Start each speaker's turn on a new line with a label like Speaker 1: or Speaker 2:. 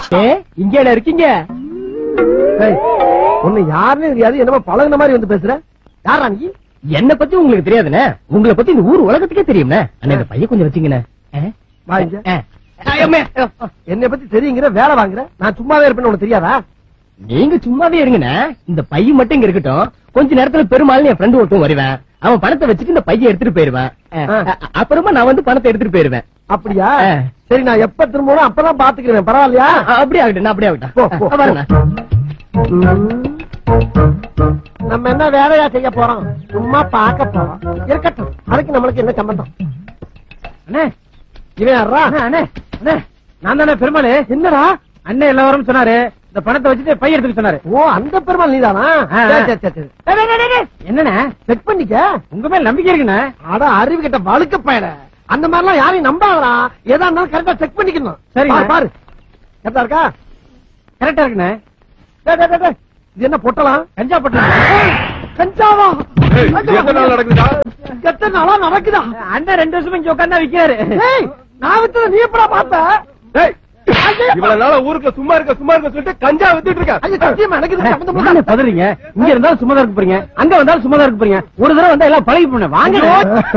Speaker 1: ஏ, இங்க என்ன இருக்கீங்க
Speaker 2: ஏய், உன்னை யாருன்னு தெரியாது என்னமோ பழகுன மாதிரி வந்து பேசுற யாரா நீ
Speaker 1: என்ன பத்தி உங்களுக்கு தெரியாதுண்ணே உங்களை பத்தி இந்த ஊர் உலகத்துக்கே தெரியும்ண்ணே அண்ணே இந்த பையன் கொஞ்சம் வச்சுங்கண்ணே ஆ?
Speaker 2: வா இங்க.
Speaker 1: ஆ. ஐயம்மே.
Speaker 2: என்னை பத்தி தெரியுங்கிற வேலை வாங்குற நான் சும்மாவே இருப்பேன்னு உனக்கு தெரியாதா
Speaker 1: நீங்க சும்மாவே இருங்கண்ணே இந்த பையன் மட்டும் இங்க இருக்கட்டும் கொஞ்ச நேரத்துல பெருமாள் என் ஃப்ரெண்டு ஒருத்தன் வருவேன் அவன் பணத்தை வச்சுட்டு இந்த பையன் எடுத்துட்டு போயிருவேன்
Speaker 2: ஆ.
Speaker 1: அ- அப்புறமா நான் வந்து பணத்தை எடுத்துட்டு போயிருவேன்
Speaker 2: அப்படியா
Speaker 1: ஆ.
Speaker 2: சரி நான் எப்ப திரும்பணும் அப்பதான் பாத்துக்கிறேன் பரவாயில்லையா
Speaker 1: அ- அப்படியே ஆகட்டும் அப்படியே
Speaker 2: போ,
Speaker 1: ஆகட்டும்
Speaker 2: போ,
Speaker 1: அ, வரேண்ணே.
Speaker 2: ம். நம்ம என்ன வேலையா செய்ய போறோம் சும்மா பார்க்க போறோம் இருக்கட்டும் அதுக்கு நம்மளுக்கு என்ன சம்பந்தம்
Speaker 3: அண்ணே
Speaker 2: இவன் யாரா
Speaker 3: அண்ணே, அண்ணே அண்ணே நான் தானே பெருமாள்
Speaker 2: என்னடா
Speaker 3: அண்ணே எல்லாரும் சொன்னாரு இந்த பணத்தை வச்சுட்டு பைய எடுத்துக்க சொன்னாரு
Speaker 2: ஓ அந்த பெருமாள் நீதானா
Speaker 3: ஆ, ஆ.
Speaker 2: சரி, சரி, சரி, சரி. டேய், டேய், டேய், டேய்.
Speaker 3: என்னண்ணே
Speaker 2: செக் பண்ணிக்க
Speaker 3: உங்க மேல நம்பிக்கை இருக்குண்ணே
Speaker 2: அட அறிவு கிட்ட வழுக்க பயல அந்த மாதிரி எல்லாம் யாரையும் நம்பாதடா எதா இருந்தாலும் கரெக்டா செக் பண்ணிக்கணும்
Speaker 3: சரிங்க.
Speaker 2: பாரு, பாரு கரெக்டா இருக்கா
Speaker 3: கரெக்டா இருக்குண்ணே
Speaker 2: டேய், டேய், டேய், டேய். இது என்ன பொட்டலாம்
Speaker 3: கஞ்சா பட்டு
Speaker 2: கஞ்சாவா
Speaker 4: ஏய், இது எத்தனை நாள் நடக்குதுடா?
Speaker 2: எத்தனை நாளா நடக்குதா
Speaker 3: அண்ணன் ரெண்டு வருஷமா இங்க உட்கார்ந்தா விக்கிறாரு
Speaker 2: ஏய் நான் வித்தத நீ எப்படா பார்த்த
Speaker 4: டேய், இவ்வளவு நாளா ஊருக்குள்ள சும்மா இருக்க சும்மா இருக்க சொல்லிட்டு கஞ்சா வித்துட்டு இருக்க
Speaker 2: ஐயோ சத்தியமா எனக்கு இது சம்பந்தம்
Speaker 3: என்ன பதறீங்க இங்க இருந்தாலும் சும்மா தான் இருக்க போறீங்க அங்க வந்தாலும் சும்மா தான் இருக்க போறீங்க ஒரு தடவை வந்தா எல்லாம் பழகி போன வாங்க
Speaker 2: ஐயோ.